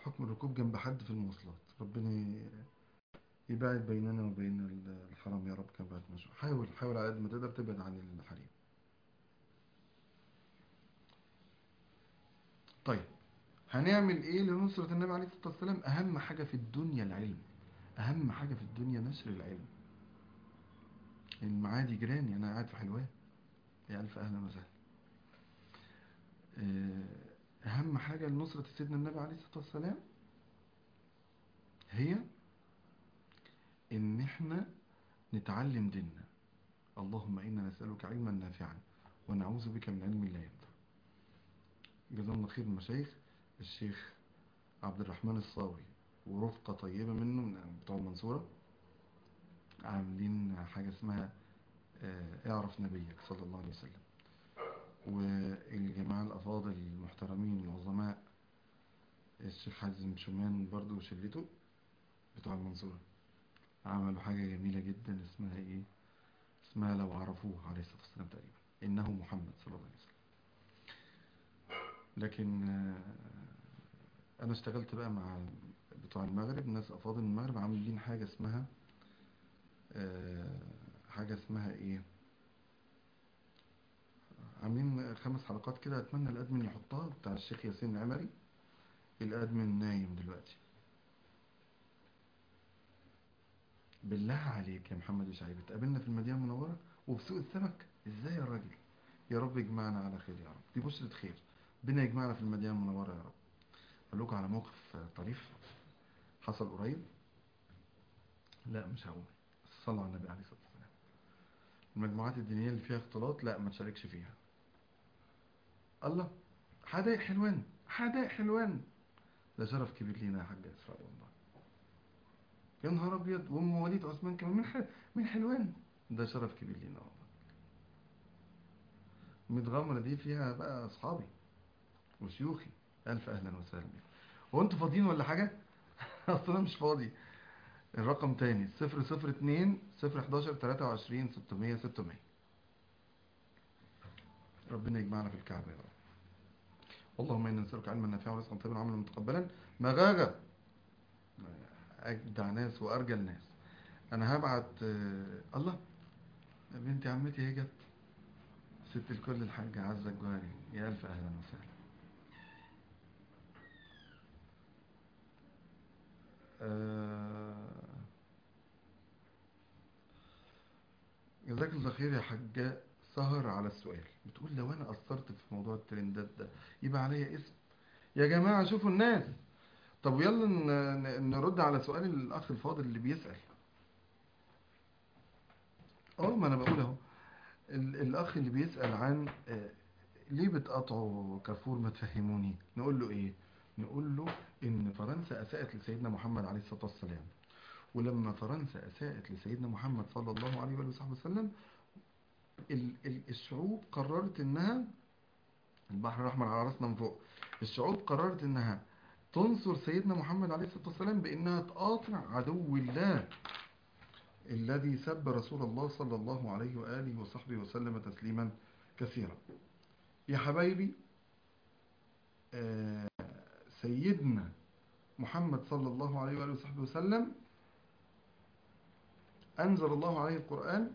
حكم الركوب جنب حد في المواصلات ربنا ي- يبعد بيننا وبين ال- الحرام يا رب كما بعد ما نشوف حاول حاول على قد ما تقدر تبعد عن الحريم طيب هنعمل ايه لنصرة النبي عليه الصلاة والسلام اهم حاجة في الدنيا العلم اهم حاجة في الدنيا نشر العلم المعادي جيراني انا قاعد في حلوان يا الف اهلا وسهلا آه، اهم حاجة لنصرة سيدنا النبي عليه الصلاة والسلام هي ان احنا نتعلم ديننا اللهم انا نسألك علما نافعا ونعوذ بك من علم لا ينفع جزاهم الله خير المشايخ الشيخ عبد الرحمن الصاوي ورفقة طيبة منه من بتوع المنصورة عاملين حاجة اسمها آه، اعرف نبيك صلى الله عليه وسلم والجماعة الأفاضل المحترمين العظماء الشيخ حازم شومان برضو وشلته بتوع المنصورة عملوا حاجة جميلة جدا اسمها ايه اسمها لو عرفوه عليه الصلاة والسلام تقريبا إنه محمد صلى الله عليه وسلم لكن آه، أنا اشتغلت بقى مع بتوع المغرب ناس أفاضل من المغرب عاملين حاجة اسمها آه، حاجة اسمها ايه عاملين خمس حلقات كده اتمنى الادمن يحطها بتاع الشيخ ياسين العمري الادمن نايم دلوقتي بالله عليك يا محمد وشعيب اتقابلنا في المدينة المنورة وبسوق السمك ازاي يا راجل يا رب يجمعنا على خير يا رب دي بشرة خير بنا يجمعنا في المدينة المنورة يا رب اقول لكم على موقف طريف حصل قريب لا مش هقول صلوا على النبي عليه الصلاة والسلام المجموعات الدينية اللي فيها اختلاط لا ما تشاركش فيها الله حدائق حلوان حدائق حلوان ده شرف كبير لينا يا حاج اسراء والله يا نهار ابيض وام وليد عثمان كمان من ح... من حلوان ده شرف كبير لينا والله متغمرة دي فيها بقى اصحابي وشيوخي الف اهلا وسهلا بكم هو انتوا فاضيين ولا حاجة اصل انا مش فاضي الرقم تاني صفر صفر اتنين صفر حداشر تلاتة وعشرين ستمية ستمية ربنا يجمعنا في الكعبة يا رب اللهم إنا نسألك علما نافعا ورزقا طيبا وعملا متقبلا مغاغة أجدع ناس وأرجل ناس أنا هبعت آه، الله بنتي عمتي هي جت ست الكل الحاجة عزة الجوهري يا ألف أهلا وسهلا آه، جزاك الله خير يا حاجة سهر على السؤال بتقول لو انا قصرت في موضوع الترندات ده يبقى عليا اسم يا جماعة شوفوا الناس طب يلا ن- ن- نرد على سؤال الاخ الفاضل اللي بيسأل اه ما انا بقول اهو ال- الاخ اللي بيسأل عن آه، ليه بتقطعوا كارفور ما تفهموني نقول له ايه نقول له ان فرنسا اساءت لسيدنا محمد عليه الصلاة والسلام ولما فرنسا اساءت لسيدنا محمد صلى الله عليه وآله وصحبه وسلم ال- ال- الشعوب قررت انها البحر الاحمر على راسنا من فوق الشعوب قررت انها تنصر سيدنا محمد عليه الصلاة والسلام بانها تقاطع عدو الله الذي سب رسول الله صلى الله عليه وآله وصحبه وسلم تسليما كثيرا يا حبايبي آه، سيدنا محمد صلى الله عليه وآله وصحبه وسلم أنزل الله عليه القرآن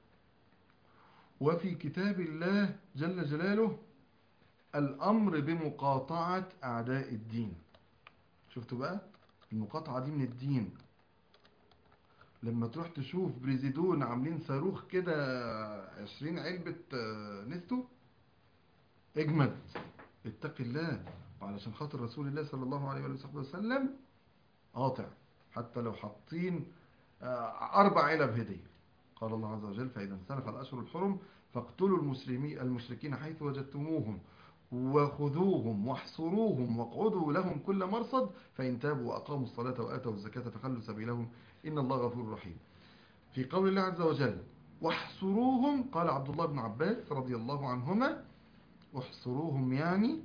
وفي كتاب الله جل جلاله الأمر بمقاطعة أعداء الدين شفتوا بقى المقاطعة دي من الدين لما تروح تشوف بريزيدون عاملين صاروخ كده عشرين علبة آه، نستو اجمد اتق الله وعلشان خاطر رسول الله صلى الله عليه وآله وسلم قاطع حتى لو حاطين آه، أربع علب هدية قال الله عز وجل فإذا انسلخ الأشهر الحرم فاقتلوا المسلمين المشركين حيث وجدتموهم وخذوهم واحصروهم واقعدوا لهم كل مرصد فإن تابوا وأقاموا الصلاة وآتوا الزكاة فخلوا سبيلهم إن الله غفور رحيم في قول الله عز وجل واحصروهم قال عبد الله بن عباس رضي الله عنهما احصروهم يعني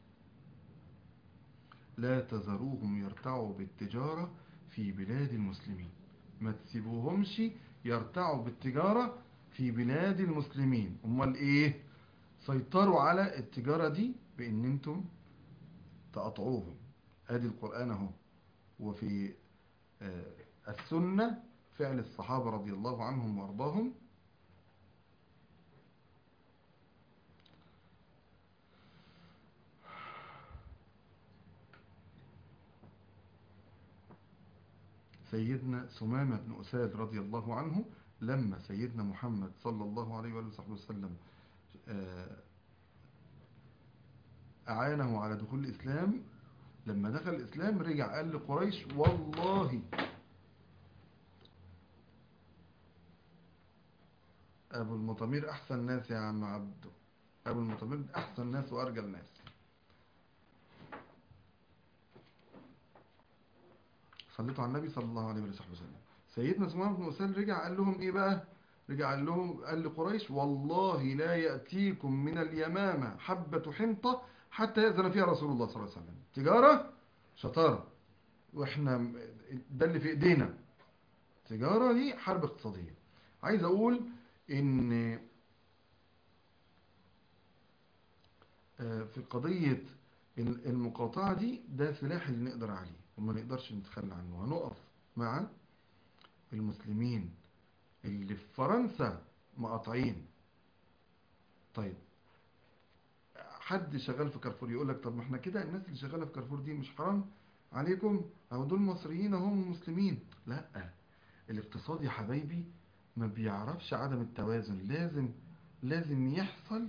لا تذروهم يرتعوا بالتجارة في بلاد المسلمين ما تسيبوهمش يرتعوا بالتجارة في بلاد المسلمين امال ايه سيطروا على التجارة دي بان انتم تقطعوهم ادي القرآن اهو وفي آه، السنة فعل الصحابة رضي الله عنهم وارضاهم سيدنا سمامة بن أساد رضي الله عنه لما سيدنا محمد صلى الله عليه وآله وصحبه وسلم آه، أعانه على دخول الإسلام لما دخل الإسلام رجع قال لقريش والله أبو المطامير أحسن ناس يا عم عبده أبو المطامير أحسن ناس وأرجل ناس صليتوا على النبي صلى الله عليه وصحبه وسلم سيدنا سمام بن أسال رجع قال لهم إيه بقى رجع قال لهم قال لقريش والله لا يأتيكم من اليمامة حبة حنطة حتى يأذن فيها رسول الله صلى الله عليه وسلم تجارة شطارة واحنا ده اللي في ايدينا تجارة دي حرب اقتصادية عايز اقول ان آه، في قضية ال- المقاطعة دي ده سلاح اللي نقدر عليه وما نقدرش نتخلى عنه هنقف مع المسلمين اللي في فرنسا مقاطعين طيب حد شغال في كارفور يقول لك طب ما احنا كده الناس اللي شغاله في كارفور دي مش حرام عليكم او دول مصريين هم مسلمين لا الاقتصاد يا حبايبي ما بيعرفش عدم التوازن لازم لازم يحصل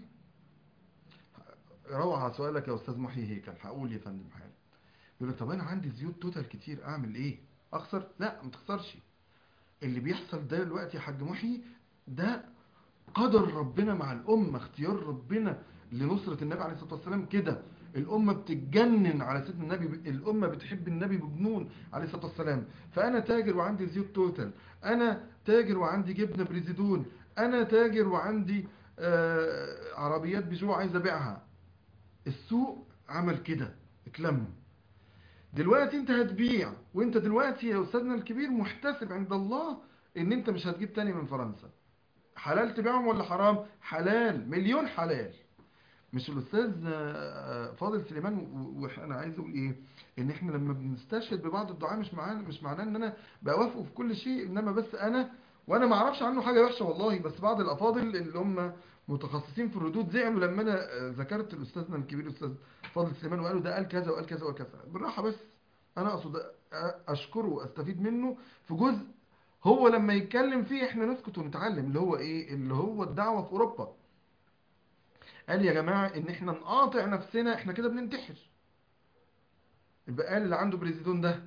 روح على سؤالك يا استاذ محيي هيكل هقول يا فندم حاجه يقول لك طب انا عندي زيوت توتال كتير اعمل ايه اخسر لا ما تخسرش اللي بيحصل ده دلوقتي يا حاج محيي ده قدر ربنا مع الامه اختيار ربنا لنصرة النبي عليه الصلاة والسلام كده الأمة بتتجنن على سيدنا النبي الأمة بتحب النبي بجنون عليه الصلاة والسلام فأنا تاجر وعندي زيوت توتال أنا تاجر وعندي جبنة بريزيدون أنا تاجر وعندي آه عربيات بيجو عايز أبيعها السوق عمل كده اتلم دلوقتي انت هتبيع وانت دلوقتي يا أستاذنا الكبير محتسب عند الله ان انت مش هتجيب تاني من فرنسا حلال تبيعهم ولا حرام حلال مليون حلال مش الاستاذ آه، فاضل سليمان و- وانا عايز اقول ايه ان احنا لما بنستشهد ببعض الدعاء مش معناه مش معناه ان انا بوافقه في كل شيء انما بس انا وانا ما اعرفش عنه حاجه وحشه والله بس بعض الافاضل اللي هم متخصصين في الردود زعلوا لما انا آه، ذكرت الاستاذنا الكبير الاستاذ فاضل سليمان وقالوا ده قال كذا وقال كذا وقال كذا بالراحه بس انا اقصد أ- اشكره واستفيد منه في جزء هو لما يتكلم فيه احنا نسكت ونتعلم اللي هو ايه اللي هو الدعوه في اوروبا قال يا جماعة ان احنا نقاطع نفسنا احنا كده بننتحر يبقى قال اللي عنده بريزيدون ده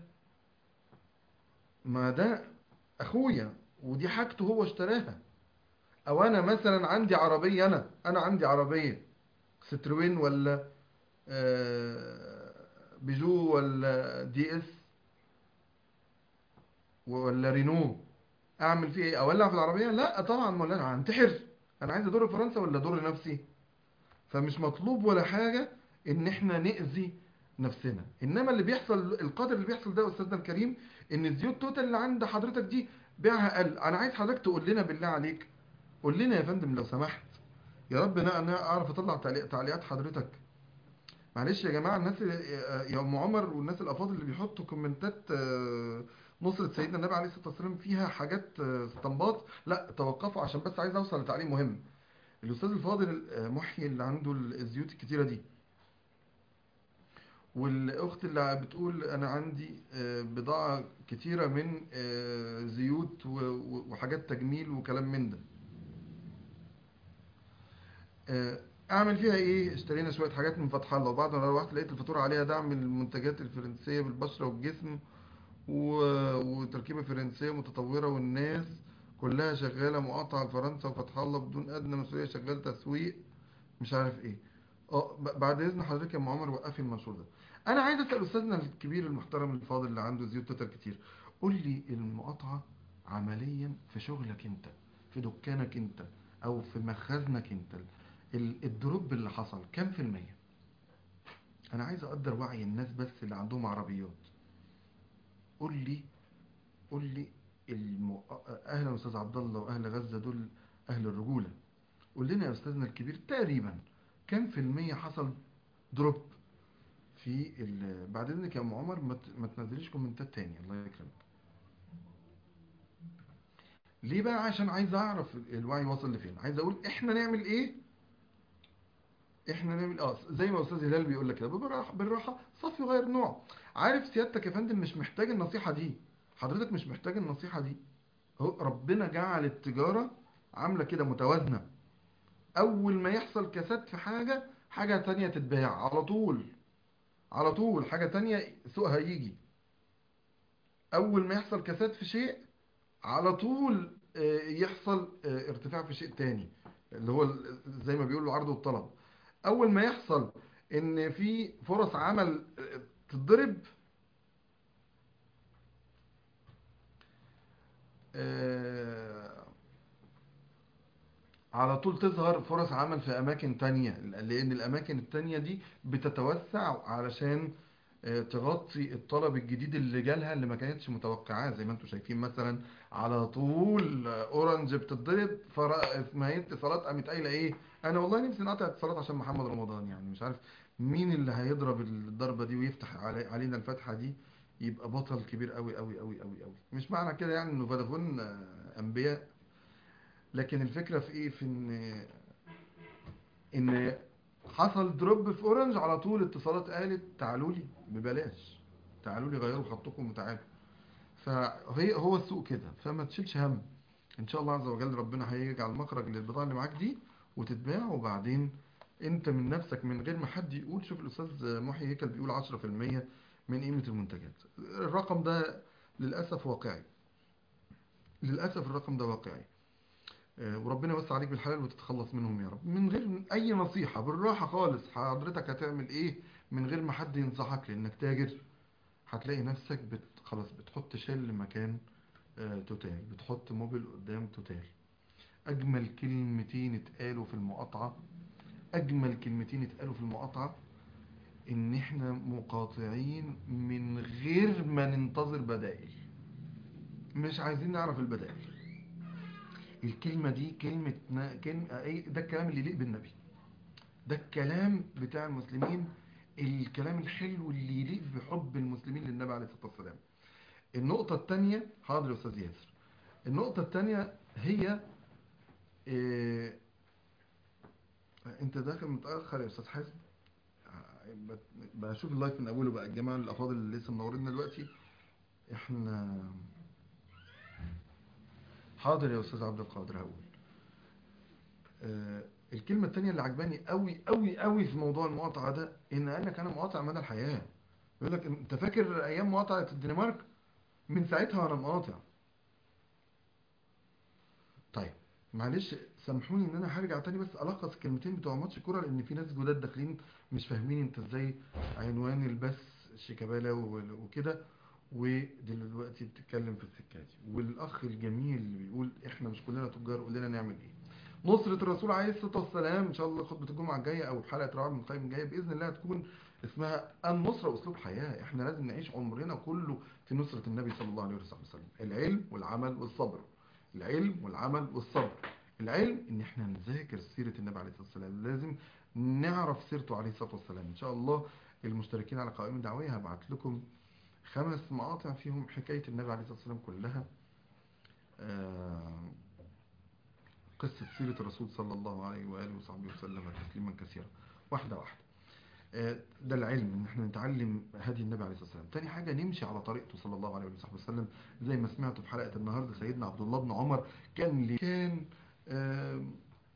ما ده اخويا ودي حاجته هو اشتراها او انا مثلا عندي عربية انا انا عندي عربية ستروين ولا آه، بيجو ولا دي اس ولا رينو اعمل فيه ايه اولع في العربية لا طبعا ما انا هنتحر انا عايز ادور فرنسا ولا ادور نفسي فمش مطلوب ولا حاجة ان احنا نأذي نفسنا انما اللي بيحصل القدر اللي بيحصل ده يا استاذنا الكريم ان الزيوت توتال اللي عند حضرتك دي بيعها قل انا عايز حضرتك تقول لنا بالله عليك قول لنا يا فندم لو سمحت يا رب انا انا اعرف اطلع تعليق- تعليقات حضرتك معلش يا جماعة الناس اللي- يا ام عمر والناس الافاضل اللي بيحطوا كومنتات آه، نصرة سيدنا النبي عليه الصلاة والسلام فيها حاجات آه، استنباط لا توقفوا عشان بس عايز اوصل لتعليق مهم الاستاذ الفاضل آه، محيي اللي عنده الزيوت الكتيره دي والاخت اللي بتقول انا عندي آه، بضاعه كتيره من آه، زيوت و- و- وحاجات تجميل وكلام من ده آه، اعمل فيها ايه اشترينا شويه حاجات من فتح الله وبعد ما روحت لقيت الفاتوره عليها دعم المنتجات الفرنسيه بالبشره والجسم و- وتركيبه فرنسيه متطوره والناس كلها شغاله مقاطعه لفرنسا وفتح الله بدون ادنى مسؤوليه شغال تسويق مش عارف ايه اه ب- بعد اذن حضرتك يا ام عمر وقفي المنشور ده انا عايز اسال استاذنا الكبير المحترم الفاضل اللي عنده زيوت توتال كتير قول لي المقاطعه عمليا في شغلك انت في دكانك انت او في مخازنك انت ال- الدروب اللي حصل كام في المية انا عايز اقدر وعي الناس بس اللي عندهم عربيات قول لي قول لي الم... اهلا استاذ عبد الله واهل غزه دول اهل الرجوله قول لنا يا استاذنا الكبير تقريبا كم في المية حصل دروب في ال... بعد اذنك يا ام عمر ما ت- ما تنزليش كومنتات تاني الله يكرمك ليه بقى عشان عايز اعرف ال- الوعي واصل لفين عايز اقول احنا نعمل ايه احنا نعمل اه زي ما استاذ هلال بيقول لك كده بالراحه بالراحه صفي غير نوع عارف سيادتك يا فندم مش محتاج النصيحه دي حضرتك مش محتاج النصيحه دي هو ربنا جعل التجاره عامله كده متوازنه اول ما يحصل كساد في حاجه حاجه تانية تتباع على طول على طول حاجه تانية سوقها يجي اول ما يحصل كساد في شيء على طول آه، يحصل آه، ارتفاع في شيء تاني اللي هو ال- زي ما بيقولوا العرض والطلب اول ما يحصل ان في فرص عمل آه، تتضرب آه، على طول تظهر فرص عمل في اماكن تانية لان الاماكن التانية دي بتتوسع علشان آه، تغطي الطلب الجديد اللي جالها اللي ما كانتش متوقعاه زي ما انتم شايفين مثلا على طول آه، اورنج بتتضرب فرا- اسمها اتصالات قامت قايله ايه انا والله نفسي نقطع اتصالات عشان محمد رمضان يعني مش عارف مين اللي هيضرب الضربه دي ويفتح علي علينا الفتحه دي يبقى بطل كبير قوي قوي قوي قوي قوي مش معنى كده يعني انه فودافون آه، انبياء لكن الفكره في ايه في ان ان حصل دروب في اورنج على طول اتصالات قالت تعالوا لي ببلاش تعالوا لي غيروا خطكم وتعالوا فهي هو السوق كده فما تشيلش هم ان شاء الله عز وجل ربنا هيجعل مخرج للبضاعه اللي معاك دي وتتباع وبعدين انت من نفسك من غير ما حد يقول شوف الاستاذ محي هيكل بيقول 10% من قيمه المنتجات الرقم ده للاسف واقعي للاسف الرقم ده واقعي آه، وربنا يوسع عليك بالحلال وتتخلص منهم يا رب من غير اي نصيحة بالراحة خالص حضرتك هتعمل ايه من غير ما حد ينصحك لانك تاجر هتلاقي نفسك بت... خلاص بتحط شل مكان آه، توتال بتحط موبل قدام توتال اجمل كلمتين اتقالوا في المقاطعة اجمل كلمتين اتقالوا في المقاطعة ان احنا مقاطعين من غير ما ننتظر بدائل مش عايزين نعرف البدائل الكلمة دي كلمة نا- كلمة ايه ده الكلام اللي يليق بالنبي ده الكلام بتاع المسلمين الكلام الحلو اللي يليق بحب المسلمين للنبي عليه الصلاة والسلام النقطة التانية حاضر يا أستاذ ياسر النقطة التانية هي إيه انت داخل متأخر يا أستاذ حازم آه، بت- بشوف اللايف من أوله بقى الجماعة الأفاضل اللي لسه منورينا دلوقتي احنا حاضر يا أستاذ عبد القادر هقول آه، الكلمة التانية اللي عجباني قوي قوي قوي في موضوع المقاطعة ده ان قال لك انا مقاطع مدى الحياة يقول لك انت فاكر ايام مقاطعة الدنمارك من ساعتها وانا مقاطع طيب معلش سامحوني ان انا هرجع تاني بس الخص الكلمتين بتوع ماتش الكوره لان في ناس جداد داخلين مش فاهمين انت ازاي عنوان البث شيكابالا و- وكده ودلوقتي بتتكلم في السكه دي والاخ الجميل اللي بيقول احنا مش كلنا تجار قول لنا نعمل ايه نصرة الرسول عليه الصلاة والسلام إن شاء الله خطبة الجمعة الجاية أو حلقة رعب من القيم الجاية بإذن الله هتكون اسمها النصرة أسلوب حياة إحنا لازم نعيش عمرنا كله في نصرة النبي صلى الله عليه وسلم العلم والعمل والصبر العلم والعمل والصبر العلم إن إحنا نذاكر سيرة النبي عليه الصلاة والسلام لازم نعرف سيرته عليه الصلاة والسلام إن شاء الله المشتركين على قائمة دعوية هبعت لكم خمس مقاطع فيهم حكاية النبي عليه الصلاة والسلام كلها آه قصة سيرة الرسول صلى الله عليه وآله وصحبه وسلم تسليما كثيرا واحدة واحدة آه، ده العلم ان احنا نتعلم هدي النبي عليه الصلاة والسلام تاني حاجة نمشي على طريقته صلى الله عليه وصحبه وسلم زي ما سمعتوا في حلقة النهاردة سيدنا عبد الله بن عمر كان لي كان آم،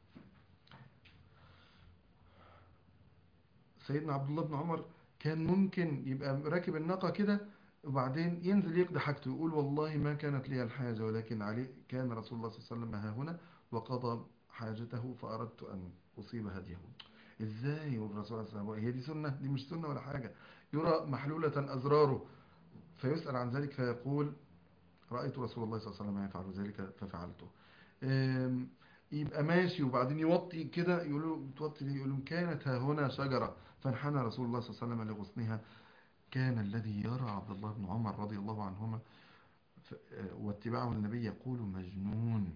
سيدنا عبد الله بن عمر كان ممكن يبقى راكب الناقة كده وبعدين ينزل يقضي حاجته يقول والله ما كانت لي الحاجة ولكن علي كان رسول الله صلى الله عليه وسلم ها هنا وقضى حاجته فأردت أن أصيب هديه إزاي والرسول صلى الله عليه وسلم هي دي سنة دي مش سنة ولا حاجة يرى محلولة أزراره فيسأل عن ذلك فيقول رأيت رسول الله صلى الله عليه وسلم يفعل ذلك ففعلته أم، يبقى ماشي وبعدين يوطي كده يقول له توطي ليه يقول له كانت ها هنا شجرة فانحنى رسول الله صلى الله عليه وسلم لغصنها كان الذي يرى عبد الله بن عمر رضي الله عنهما ف- آه، واتباعه النبي يقول مجنون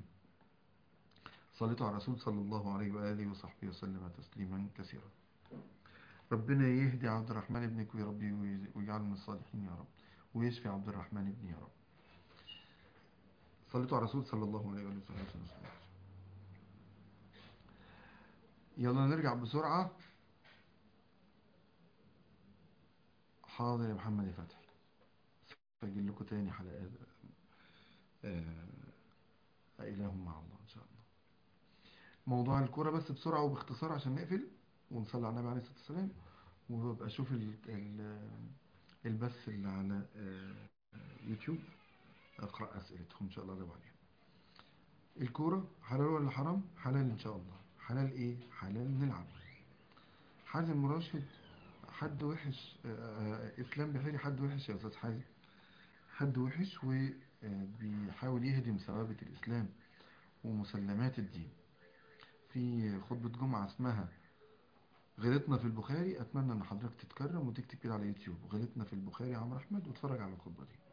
صليت على الرسول صلى الله عليه وآله وصحبه وسلم تسليما كثيرا ربنا يهدي عبد الرحمن ابنك ويربي ويجعله من الصالحين يا رب ويشفي عبد الرحمن ابني يا رب صليتوا على الرسول صلى الله عليه وسلم يلا نرجع بسرعة حاضر يا محمد يا فتحي سجل لكم تاني حلقات آه، إله مع الله إن شاء الله موضوع الكورة بس بسرعة وباختصار عشان نقفل ونصلي على النبي عليه الصلاة والسلام وابقى اشوف ال- ال- البث اللي على آه، يوتيوب اقرا اسئلتهم ان شاء الله اجاوب عليها الكوره حلال ولا حرام حلال ان شاء الله حلال ايه حلال نلعب حازم راشد حد وحش آه، آه، اسلام بحيري حد وحش يا استاذ حازم حد وحش وبيحاول يهدم ثوابت الاسلام ومسلمات الدين في خطبة جمعة اسمها غلطنا في البخاري اتمنى ان حضرتك تتكرم وتكتب كده على يوتيوب غلطنا في البخاري عمرو احمد واتفرج على الخطبة دي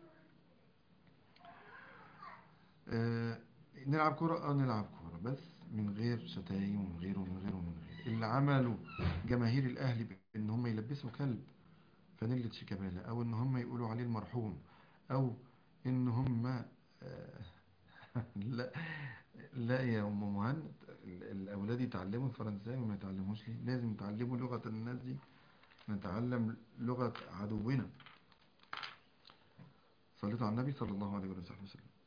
آه نلعب كرة اه نلعب كرة بس من غير شتايم ومن غيره ومن غيره ومن غيره اللي عملوا جماهير الاهلي بان هم يلبسوا كلب فانيلة شيكابالا او ان هم يقولوا عليه المرحوم او ان هم آه لا لا يا ام مهند ال- الاولاد يتعلموا الفرنساوي ما يتعلموش ليه لازم يتعلموا لغة الناس دي نتعلم لغة عدونا صليت على النبي صلى الله عليه وسلم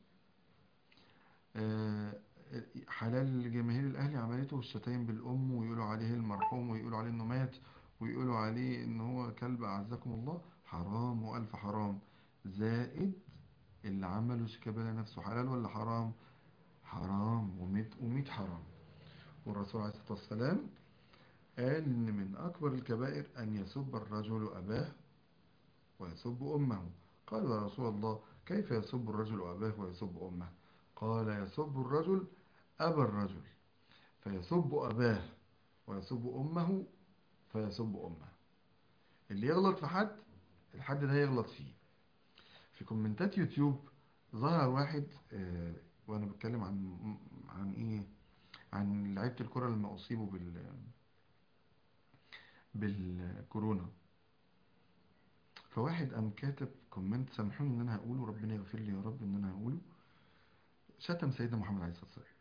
آه، حلال جماهير الاهلي عملته الشتايم بالام ويقولوا عليه المرحوم ويقولوا عليه انه مات ويقولوا عليه ان هو كلب اعزكم الله حرام والف حرام زائد اللي عمله شيكابالا نفسه حلال ولا حرام حرام وميت وميت حرام والرسول عليه الصلاة والسلام قال إن من أكبر الكبائر أن يسب الرجل أباه ويسب أمه قالوا يا رسول الله كيف يسب الرجل أباه ويسب أمه قال يسب الرجل أبا الرجل فيسب أباه ويسب أمه فيسب أمه اللي يغلط في حد الحد ده يغلط فيه في كومنتات يوتيوب ظهر واحد آه، وانا بتكلم عن عن ايه عن لعيبه الكره لما اصيبوا بال بالكورونا فواحد قام كاتب كومنت سامحوني ان انا هقوله ربنا يغفر لي يا رب ان انا هقوله شتم سيدنا محمد عليه الصلاه والسلام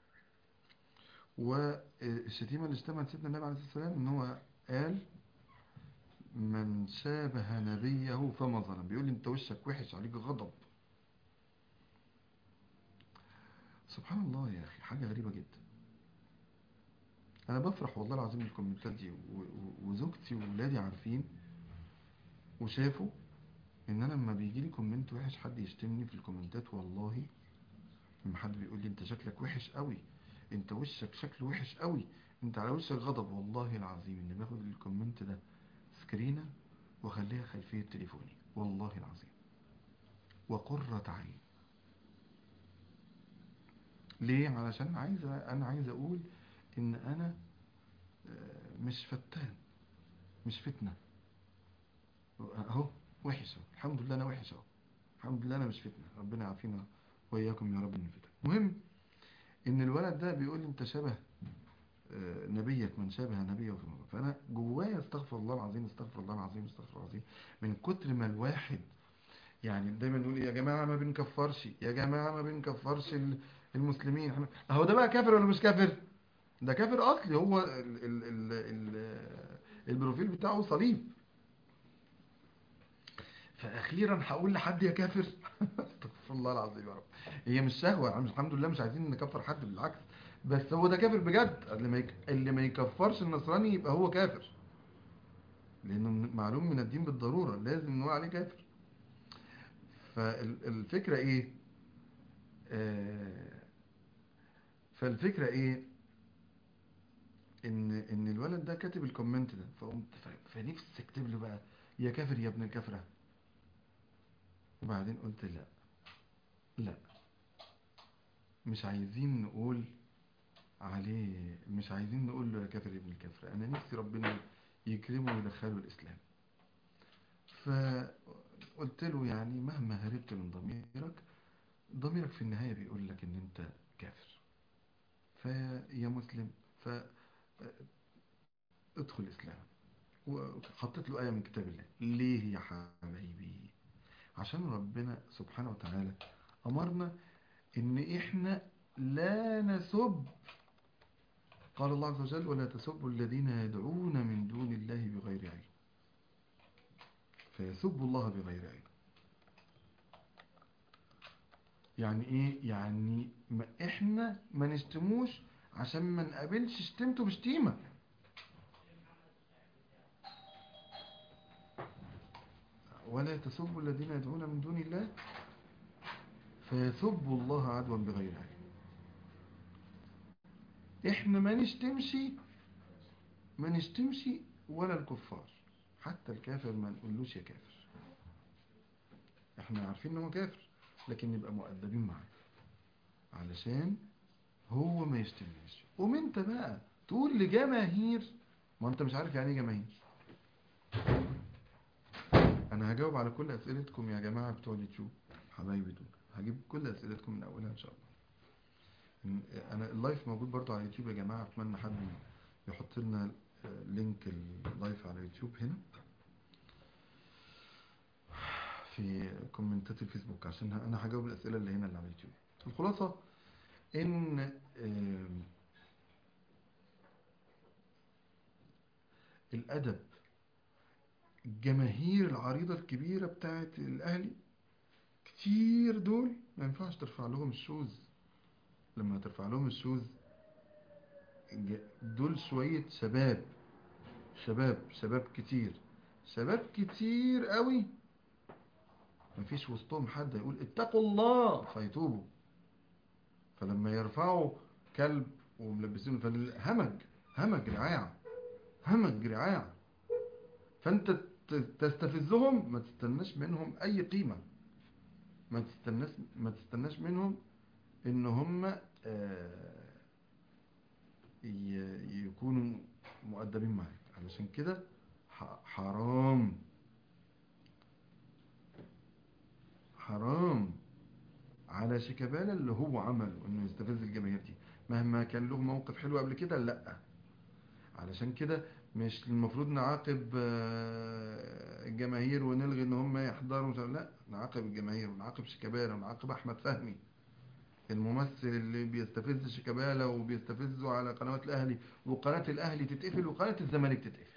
والشتيمه اللي اشتمت سيدنا النبي عليه الصلاه والسلام ان هو قال من شابه نبيه فما ظلم بيقول لي انت وشك وحش عليك غضب سبحان الله يا اخي حاجه غريبه جدا انا بفرح والله العظيم من الكومنتات دي و- و- وزوجتي وولادي عارفين وشافوا ان انا لما بيجي لي كومنت وحش حد يشتمني في الكومنتات والله لما حد بيقول لي انت شكلك وحش قوي انت وشك شكله وحش قوي انت على وشك غضب والله العظيم اني باخد الكومنت ده سكرينه واخليها خلفيه تليفوني والله العظيم وقرة عين ليه علشان عايز انا عايز اقول ان انا آه، مش فتان مش فتنة اهو وحش اهو الحمد لله انا وحش اهو الحمد لله انا مش فتنة ربنا يعافينا واياكم يا رب من الفتن المهم ان الولد ده بيقول لي انت شبه آه، نبيك من شابه نبيه في الموضوع. فانا جوايا استغفر الله العظيم استغفر الله العظيم استغفر الله العظيم من كتر ما الواحد يعني دايما نقول يا جماعه ما بنكفرش يا جماعه ما بنكفرش ال- المسلمين احنا اهو ده بقى كافر ولا مش كافر ده كافر اصلي هو ال ال ال ال البروفيل بتاعه صليب فاخيرا هقول لحد يا كافر استغفر الله العظيم يا رب هي مش شهوه يعني الحمد لله مش عايزين نكفر حد بالعكس بس هو ده كافر بجد اللي ما يك... اللي ما يكفرش النصراني يبقى هو كافر لانه من- معلوم من الدين بالضروره لازم نقول عليه كافر فالفكره ايه آه، فالفكره ايه ان ان الولد ده كاتب الكومنت ده فقمت ف- فنفسي اكتب له بقى يا كافر يا ابن الكفره وبعدين قلت لا لا مش عايزين نقول عليه مش عايزين نقول له يا كافر يا ابن الكفره انا نفسي ربنا يكرمه ويدخله الاسلام فقلت له يعني مهما هربت من ضميرك ضميرك في النهايه بيقول لك ان انت كافر فيا مسلم ف ادخل الاسلام وحطيت له آية من كتاب الله ليه يا حبايبي عشان ربنا سبحانه وتعالى أمرنا إن إحنا لا نسب قال الله عز وجل ولا تسبوا الذين يدعون من دون الله بغير علم فيسبوا الله بغير علم يعني ايه يعني ما احنا ما نشتموش عشان ما نقابلش شتمته بشتيمه ولا تسبوا الذين يدعون من دون الله فيسبوا الله عدوا بغير علم احنا ما نشتمش ما نشتمش ولا الكفار حتى الكافر ما نقولوش يا كافر احنا عارفين ان هو كافر لكن نبقى مؤدبين معاه علشان هو ما يشتمناش قوم انت بقى تقول لجماهير ما انت مش عارف يعني ايه جماهير انا هجاوب على كل اسئلتكم يا جماعه بتوع اليوتيوب حبايبي دول هجيب كل اسئلتكم من اولها ان شاء الله انا اللايف موجود برضو على اليوتيوب يا جماعه اتمنى حد يحط لنا لينك اللايف على اليوتيوب هنا في كومنتات الفيسبوك عشان انا هجاوب الاسئله اللي هنا اللي على اليوتيوب الخلاصه ان الادب الجماهير العريضه الكبيره بتاعت الاهلي كتير دول ما ينفعش ترفع لهم الشوز لما ترفع لهم الشوز دول شويه شباب شباب شباب كتير شباب كتير قوي مفيش وسطهم حد يقول اتقوا الله فيتوبوا فلما يرفعوا كلب وملبسينه همج همج رعاع همج رعاع فانت تستفزهم ما تستناش منهم اي قيمة ما تستناش ما تستناش منهم ان هم يكونوا مؤدبين معاك علشان كده حرام حرام على شيكابالا اللي هو عمله انه يستفز الجماهير دي مهما كان له موقف حلو قبل كده لا علشان كده مش المفروض نعاقب الجماهير ونلغي ان هم يحضروا لا نعاقب الجماهير ونعاقب شيكابالا ونعاقب احمد فهمي الممثل اللي بيستفز شيكابالا وبيستفزه على قنوات الاهلي وقناه الاهلي تتقفل وقناه الزمالك تتقفل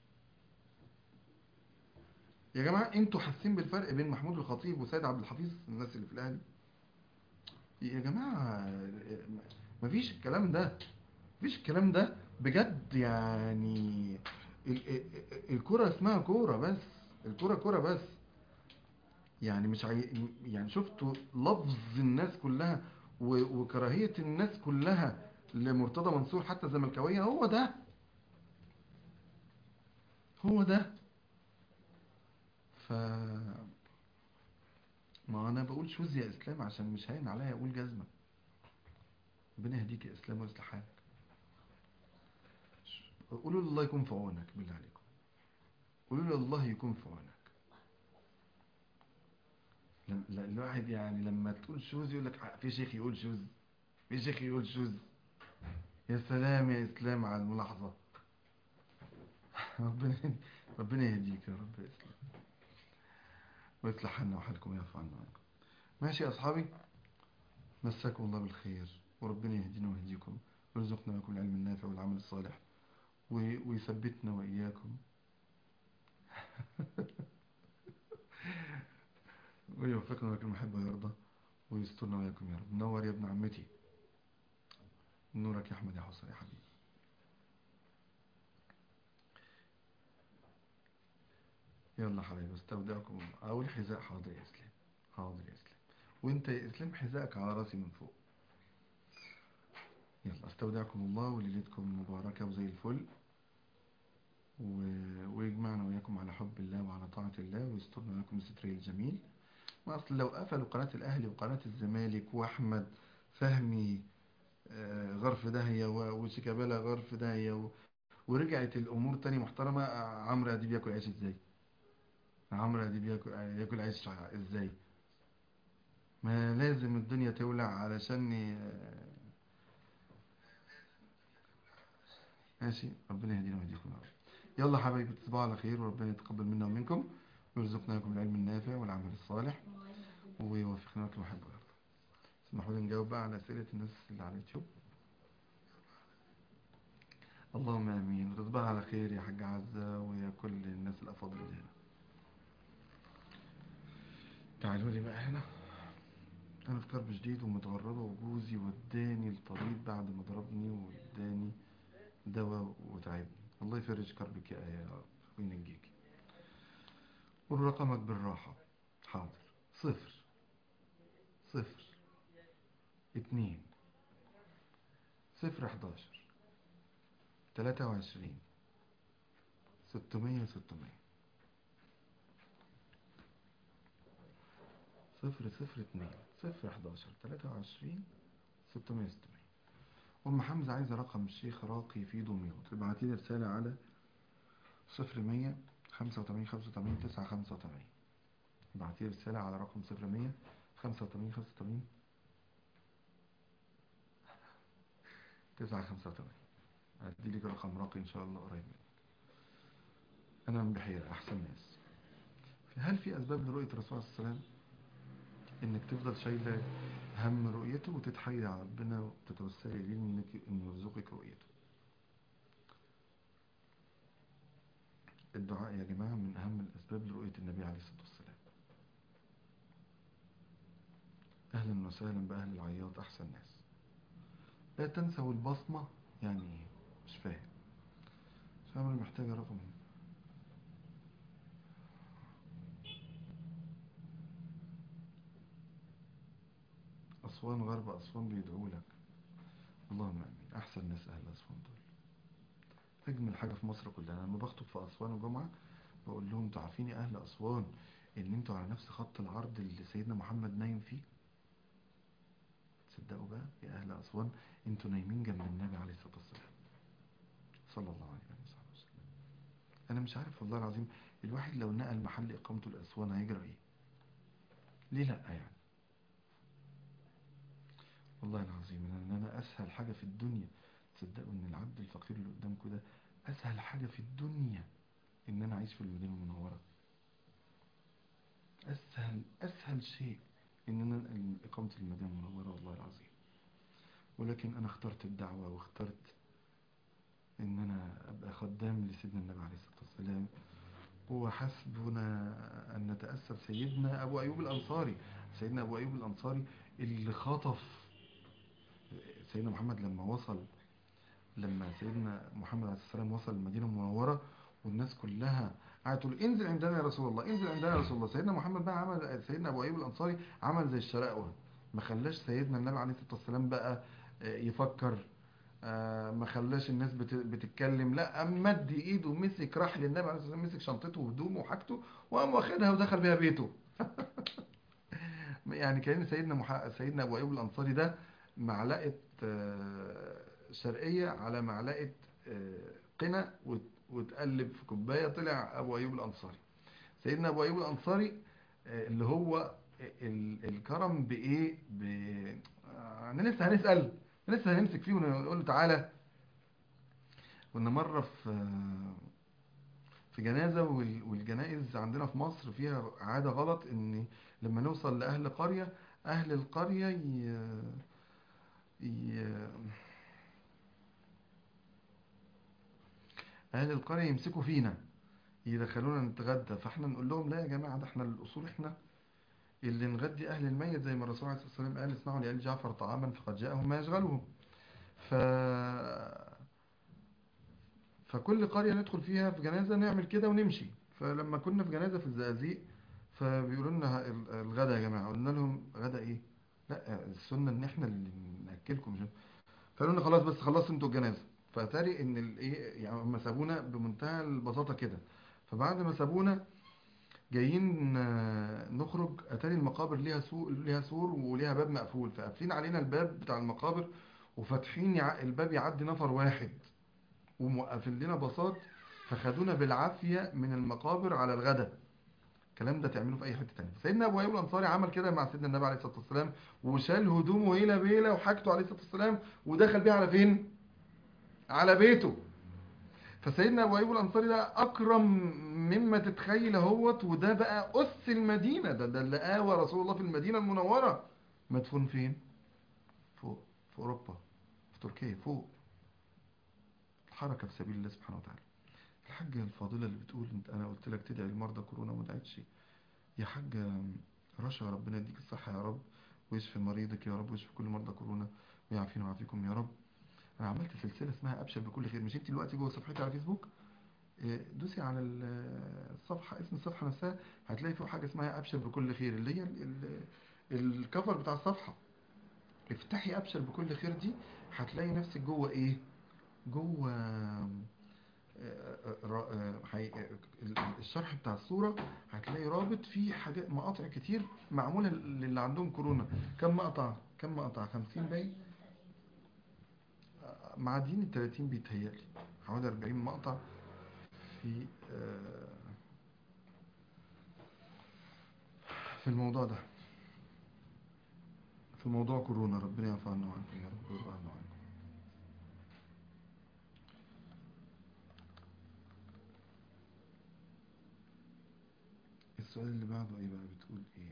يا جماعة انتوا حاسين بالفرق بين محمود الخطيب وسيد عبد الحفيظ الناس اللي في الاهلي يا جماعة مفيش الكلام ده مفيش الكلام ده بجد يعني الكرة اسمها كورة بس الكرة كورة بس يعني مش عي... يعني شفتوا لفظ الناس كلها و... وكراهية الناس كلها لمرتضى منصور حتى الزملكاوية هو ده هو ده ف ما انا بقول شوز يا اسلام عشان مش هين عليا اقول جزمه ربنا يهديك يا اسلام ويصلح حالك قولوا لله يكون في عونك بالله عليكم قولوا لله يكون في عونك لما الواحد يعني لما تقول شوز يقول لك في شيخ يقول شوز في شيخ يقول شوز يا سلام يا اسلام على الملاحظه ربنا ربنا يهديك يا رب يا اسلام ويصلح حالنا وحالكم ويعفو عنا وعنكم ماشي يا أصحابي مساكم الله بالخير وربنا يهدينا ويهديكم ويرزقنا لكم العلم النافع والعمل الصالح ويثبتنا وإياكم ويوفقنا لكم المحب ويرضى ويسترنا وإياكم يا رب نور يا ابن عمتي نورك يا أحمد يا حسن يا حبيبي يلا حبيبي استودعكم اول حذاء حاضر يا اسلام حاضر يا اسلام وانت يا اسلام حذائك على راسي من فوق يلا استودعكم الله وليلتكم مباركة وزي الفل و... ويجمعنا وياكم على حب الله وعلى طاعة الله ويسترنا لكم ستره الجميل ما اصل لو قفلوا قناة الاهلي وقناة الزمالك واحمد فهمي غرف داهية وشيكابالا غرف داهية و... ورجعت الامور تاني محترمة عمرو اديب ياكل عيش ازاي عمرو اديب ياكل ياكل عيش ازاي ما لازم الدنيا تولع علشان ماشي ربنا يهدينا ويهديكم يا رب يلا حبايبي تصبحوا على خير وربنا يتقبل منا ومنكم ويرزقنا لكم العلم النافع والعمل الصالح ويوفقنا لكم محب ويرضى اسمحوا لي نجاوب بقى على أسئلة الناس اللي على اليوتيوب اللهم امين تصبح على خير يا حاج عزة ويا كل الناس الافاضل اللي هنا تعالوا لي بقى هنا انا في كرب شديد ومتغربة وجوزي وداني الطبيب بعد ما ضربني واداني دواء وتعبني الله يفرج كربك يا يا وينجيكي قول رقمك بالراحة حاضر صفر صفر اتنين صفر حداشر تلاتة وعشرين ستمية ستمية صفر صفر اتنين صفر حداشر تلاتة وعشرين ستمية ستمية أم حمزة عايزة رقم الشيخ راقي في دمياط ابعتيلي رسالة على صفر مية خمسة وتمانين خمسة وتمانين تسعة خمسة وتمانين ابعتيلي رسالة على رقم صفر مية خمسة وتمانين خمسة وتمانين تسعة خمسة وتمانين هديلك رقم راقي إن شاء الله قريب منك أنا من بحيرة أحسن ناس هل في أسباب لرؤية الرسول صلى الله عليه وسلم إنك تفضل شايلة هم رؤيته وتتحايلي على ربنا وتتوسلي ليه إنك إنه يرزقك رؤيته الدعاء يا جماعة من أهم الأسباب لرؤية النبي عليه الصلاة والسلام أهلا وسهلا بأهل العياط أحسن ناس لا تنسوا البصمة يعني إيه مش فاهم مش فاهم أنا محتاجة رقم أسوان غرب أسوان بيدعوا لك اللهم آمين أحسن ناس أهل أسوان دول أجمل حاجة في مصر كلها أنا لما بخطب في أسوان وجمعة بقول لهم انتوا عارفين يا أهل أسوان إن انتوا على نفس خط العرض اللي سيدنا محمد نايم فيه تصدقوا بقى يا أهل أسوان انتوا نايمين جنب النبي عليه الصلاة والسلام صلى الله عليه وسلم أنا مش عارف والله العظيم الواحد لو نقل محل إقامته لأسوان هيجرى إيه ليه لأ يعني والله العظيم ان انا اسهل حاجة في الدنيا تصدقوا ان العبد الفقير اللي قدامكم ده اسهل حاجة في الدنيا ان انا اعيش في المدينة المنورة اسهل اسهل شيء ان انا انقل اقامتي المدينة المنورة والله العظيم ولكن انا اخترت الدعوة واخترت ان انا ابقى خدام لسيدنا النبي عليه الصلاة والسلام وحسبنا ان نتأسف سيدنا ابو ايوب الانصاري سيدنا ابو ايوب الانصاري اللي خطف سيدنا محمد لما وصل لما سيدنا محمد عليه الصلاة والسلام وصل المدينة المنورة والناس كلها قاعدة تقول انزل عندنا يا رسول الله انزل عندنا يا رسول الله سيدنا محمد بقى عمل سيدنا ابو ايوب الانصاري عمل زي الشراقوة ما خلاش سيدنا النبي عليه الصلاة والسلام بقى يفكر ما خلاش الناس بتتكلم لا قام مد ايده ومسك راح للنبي عليه الصلاة والسلام مسك شنطته وهدومه وحاجته وقام واخدها ودخل بيها بيته يعني كان سيدنا مح... سيدنا ابو ايوب الانصاري ده معلقه شرقيه على معلقه قنا وتقلب في كوبايه طلع ابو ايوب الانصاري سيدنا ابو ايوب الانصاري اللي هو الكرم بايه ب انا لسه هنسال لسه هنمسك فيه ونقول له تعالى كنا مره في في جنازة والجنائز عندنا في مصر فيها عادة غلط ان لما نوصل لأهل قرية أهل القرية ي... ي... أهل القرية يمسكوا فينا يدخلونا نتغدى فاحنا نقول لهم لا يا جماعة ده احنا الأصول احنا اللي نغدي أهل الميت زي ما الرسول عليه الصلاة والسلام قال اصنعوا لآل جعفر طعاما فقد جاءهم ما يشغلهم ف فكل قرية ندخل فيها في جنازة نعمل كده ونمشي فلما كنا في جنازة في الزقازيق فبيقولوا لنا الغدا يا جماعة قلنا لهم غدا ايه لا السنة ان احنا اللي ناكلكم مش فقالوا لنا خلاص بس خلصوا انتوا الجنازة فتاري ان الايه يعني هم سابونا بمنتهى البساطة كده فبعد ما سابونا جايين نخرج اتاري المقابر ليها سور ليها سور وليها باب مقفول فقافلين علينا الباب بتاع المقابر وفاتحين الباب يعدي نفر واحد وموقفين لنا باصات فخدونا بالعافية من المقابر على الغدا الكلام ده تعمله في اي حته ثانيه سيدنا ابو ايوب الانصاري عمل كده مع سيدنا النبي عليه الصلاه والسلام وشال هدومه هيله بيله وحاجته عليه الصلاه والسلام ودخل بيها على فين على بيته فسيدنا ابو ايوب الانصاري ده اكرم مما تتخيل اهوت وده بقى اس المدينه ده ده اللي اوى رسول الله في المدينه المنوره مدفون فين فوق في اوروبا في تركيا فوق الحركه في سبيل الله سبحانه وتعالى الحاجه الفاضله اللي بتقول انت انا قلت لك تدعي لمرضى كورونا وما دعيتش يا حاجه رشا ربنا يديك الصحه يا رب ويشفي مريضك يا رب ويشفي كل مرضى كورونا ويعافينا ويعافيكم يا رب انا عملت سلسله اسمها ابشر بكل خير مش انت دلوقتي جوه صفحتي على فيسبوك إيه، دوسي على ال- الصفحه اسم الصفحه نفسها هتلاقي فوق حاجه اسمها ابشر بكل خير اللي هي ال- ال- الكفر بتاع الصفحه افتحي ابشر بكل خير دي هتلاقي نفسك جوه ايه جوه آه، را- آه، حي- آه، ال- الشرح بتاع الصورة هتلاقي رابط فيه حاجات مقاطع كتير معمولة للي عندهم كورونا كم مقطع كم مقطع 50 باين آه، معديين ال 30 بيتهيألي حوالي 40 مقطع في آه، في الموضوع ده في موضوع كورونا ربنا يعفو عنا وعنكم يا رب ويرضى عنا وعنكم السؤال اللي بعده ايه بقى بتقول ايه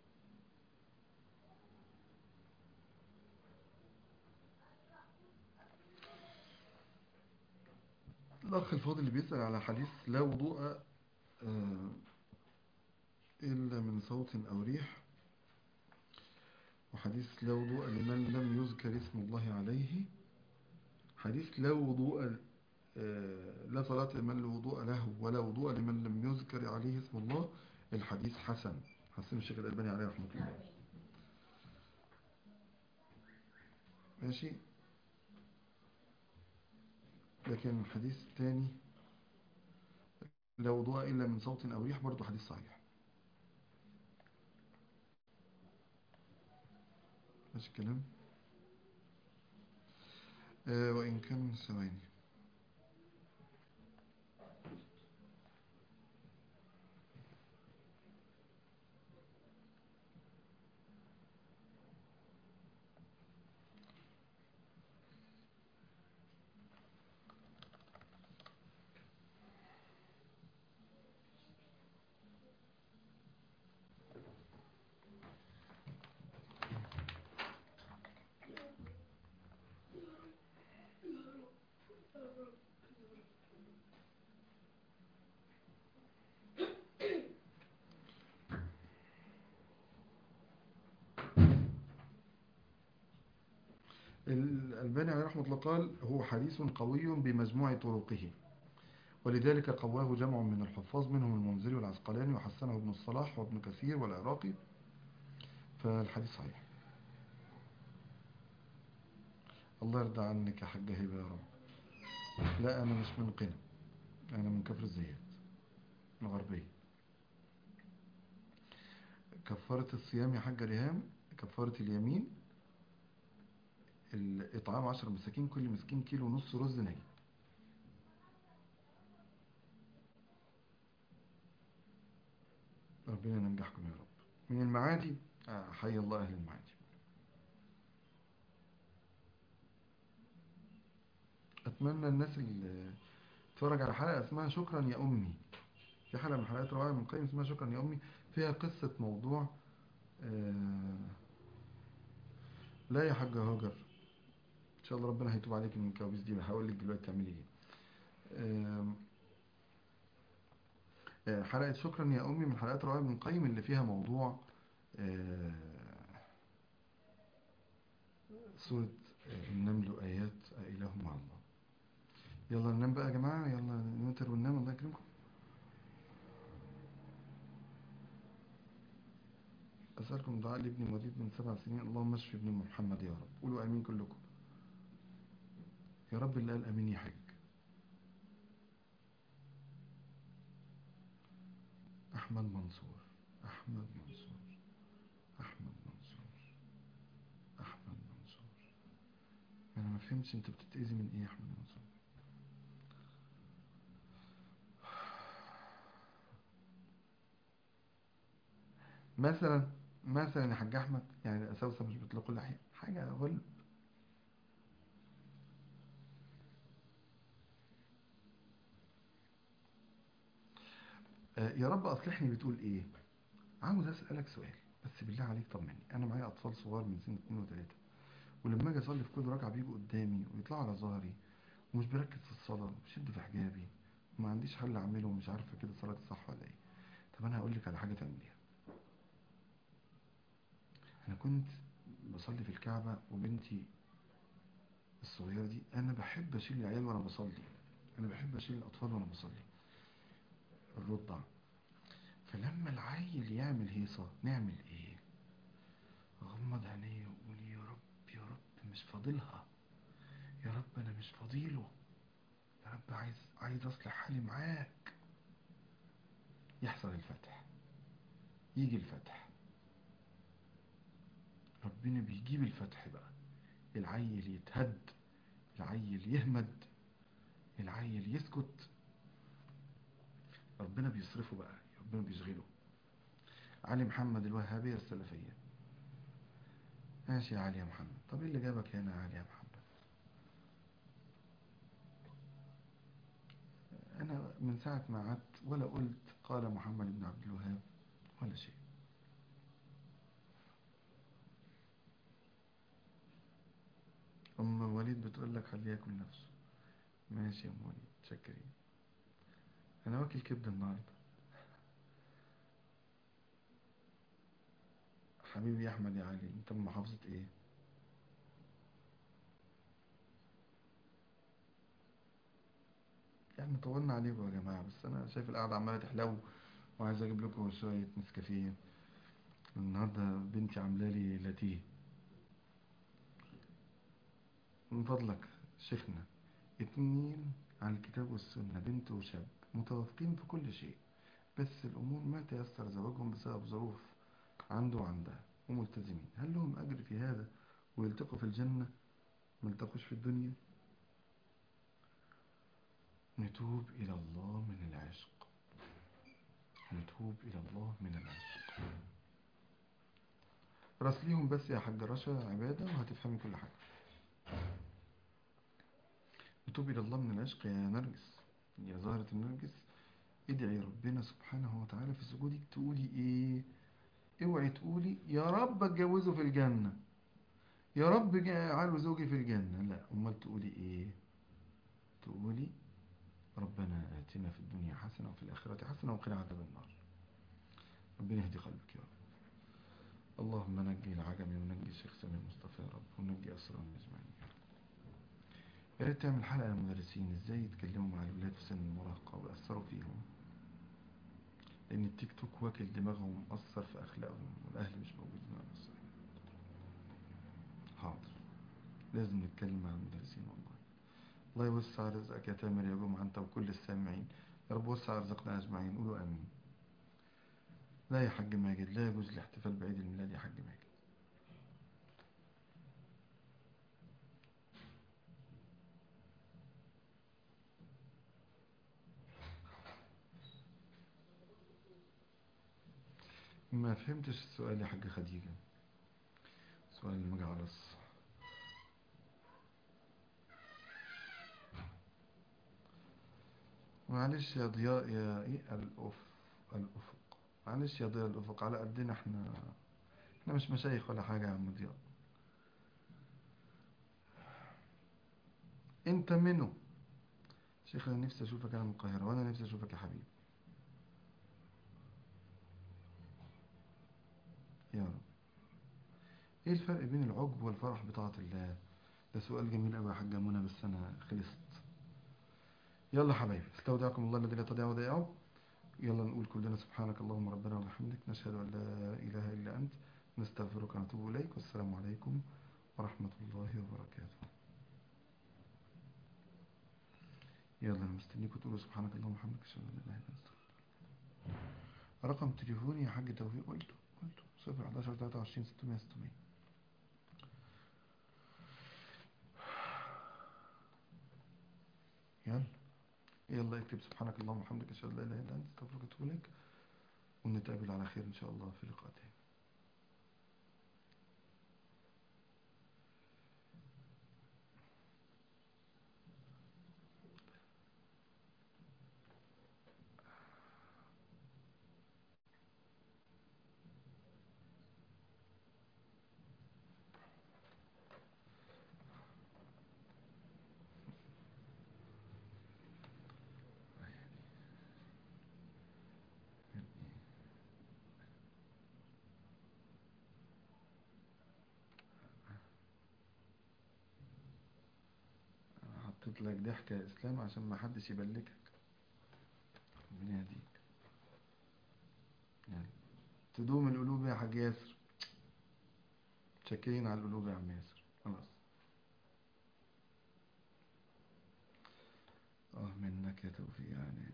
الأخ الفاضل اللي بيسأل على حديث لا وضوء آه، إلا من صوت أو ريح وحديث لا وضوء لمن لم يذكر اسم الله عليه حديث لا وضوء آه، لا صلاة لمن لا وضوء له ولا وضوء لمن لم يذكر عليه اسم الله الحديث حسن حسن الشيخ الألباني عليه رحمة الله ماشي لكن الحديث الثاني لا وضوء إلا من صوت أو ريح برضه حديث صحيح ماشي الكلام آه وإن كان ثواني الألباني عليه رحمة الله قال هو حديث قوي بمجموع طرقه ولذلك قواه جمع من الحفاظ منهم المنذري والعسقلاني وحسنه ابن الصلاح وابن كثير والعراقي فالحديث صحيح الله يرضى عنك يا حاجة هبة يا رب لا أنا مش من قنا أنا من كفر الزيات الغربية كفارة الصيام يا حاجة ريهام كفارة اليمين الإطعام عشر مساكين كل مسكين كيلو ونص رز ني ربنا ينجحكم يا رب من المعادي آه، حي الله أهل المعادي أتمنى الناس اللي تتفرج على حلقة اسمها شكرا يا أمي في حلقة من حلقات روائع من قيم اسمها شكرا يا أمي فيها قصة موضوع آه، لا يا حاجة هاجر ان شاء الله ربنا هيتوب عليك من الكوابيس دي هقول لك دلوقتي تعملي ايه آم، آه، حلقة شكرا يا أمي من حلقات روائع من قيم اللي فيها موضوع آه، سورة آه، النمل آيات إله مع الله يلا ننام بقى يا جماعة يلا نوتر وننام الله يكرمكم أسألكم دعاء لابني مريض من سبع سنين اللهم اشف ابن محمد يا رب قولوا آمين كلكم يا رب اللي قال آمين يا حاج أحمد منصور أحمد منصور أحمد منصور أحمد منصور أنا ما فهمتش أنت بتتأذي من إيه يا أحمد منصور مثلا مثلا يا حاج أحمد يعني الأساوسة مش بيطلقوا اللحية حاجة غلب آه يا رب اصلحني بتقول ايه عاوز اسالك سؤال بس بالله عليك طمني انا معايا اطفال صغار من سن 2 و3 ولما اجي اصلي في كل ركعه بيجوا قدامي ويطلعوا على ظهري ومش بركز في الصلاه وبشد في حجابي وما عنديش حل اعمله ومش عارفه كده صلاتي صح ولا ايه طب انا هقول لك على حاجه تعمليها انا كنت بصلي في الكعبه وبنتي الصغيره دي انا بحب اشيل العيال وانا بصلي انا بحب اشيل الاطفال وانا بصلي الرضع فلما العيل يعمل هيصه نعمل ايه غمض عينيه وقول يا رب يا رب مش فاضلها يا رب انا مش فاضيله يا رب عايز عايز اصلح حالي معاك يحصل الفتح يجي الفتح ربنا بيجيب الفتح بقى العيل يتهد العيل يهمد العيل يسكت ربنا بيصرفه بقى ربنا بيشغله علي محمد الوهابية السلفية ماشي يا علي يا محمد طب ايه اللي جابك هنا يا علي يا محمد انا من ساعة ما قعدت ولا قلت قال محمد بن عبد الوهاب ولا شيء ام وليد بتقول لك خليه ياكل نفسه ماشي يا ام وليد شكرين انا واكل كبده النهارده حبيبي يا احمد يا علي انت من محافظه ايه يعني طولنا عليكم يا جماعه بس انا شايف القعده عماله تحلو وعايز اجيب لكم شويه نسكافيه النهارده بنتي عامله لي لاتيه من فضلك شيخنا اتنين على الكتاب والسنة بنت وشاب متوافقين في كل شيء بس الأمور ما تيسر زواجهم بسبب ظروف عنده وعندها وملتزمين هل لهم أجر في هذا ويلتقوا في الجنة ما التقوش في الدنيا نتوب إلى الله من العشق نتوب إلى الله من العشق راسليهم بس يا حاج رشا عبادة وهتفهمي كل حاجة نتوب إلى الله من العشق يا نرجس يا زهرة النرجس ادعي ربنا سبحانه وتعالى في سجودك تقولي ايه اوعي تقولي يا رب اتجوزه في الجنة يا رب اجعله زوجي في الجنة لا امال تقولي ايه تقولي ربنا آتنا في الدنيا حسنة وفي الآخرة حسنة وقنا عذاب النار ربنا يهدي قلبك يا رب اللهم نجي العجمي ونجي الشيخ سامي مصطفى يا رب ونجي أسرارنا أجمعين يا رب يا ريت تعمل حلقة للمدرسين ازاي يتكلموا مع الولاد في سن المراهقة ويأثروا فيهم لأن التيك توك واكل دماغهم مأثر في أخلاقهم والأهل مش موجودين على الصحيح حاضر لازم نتكلم مع المدرسين والله الله يوسع رزقك يا تامر يا جمعة أنت وكل السامعين يا رب وسع رزقنا أجمعين قولوا آمين لا يا حاج ماجد لا يجوز الاحتفال بعيد الميلاد يا حاج ماجد ما فهمتش السؤال يا حاجة خديجة سؤال المجعلص معلش يا ضياء يا ايه الأف الأفق معلش يا ضياء الأفق على قدنا احنا احنا مش مشايخ ولا حاجة يا عم ضياء انت منه شيخ انا نفسي اشوفك انا من القاهرة وانا نفسي اشوفك يا حبيبي يا رب ايه الفرق بين العجب والفرح بطاعة الله ده سؤال جميل قوي يا حاجة منى بس انا خلصت يلا حبايبي استودعكم الله الذي لا تضيع ودائعه يلا نقول كلنا سبحانك اللهم ربنا وبحمدك نشهد ان لا اله الا انت نستغفرك ونتوب اليك والسلام عليكم ورحمة الله وبركاته يلا انا مستنيكم تقولوا سبحانك اللهم وبحمدك اشهد ان لا اله الا انت رقم تليفوني يا حاج توفيق قلته قلته صفر 11 23 600 600 يلا يلا اكتب سبحانك اللهم وبحمدك اشهد ان لا اله الا انت استغفرك واتوب اليك ونتقابل على خير ان شاء الله في لقاء تاني حطيت لك ضحكة يا اسلام عشان ما حدش يبلكك ربنا يهديك يعني تدوم القلوب يا حاج ياسر شاكرين على القلوب يا عم ياسر خلاص اه منك يا توفيق يعني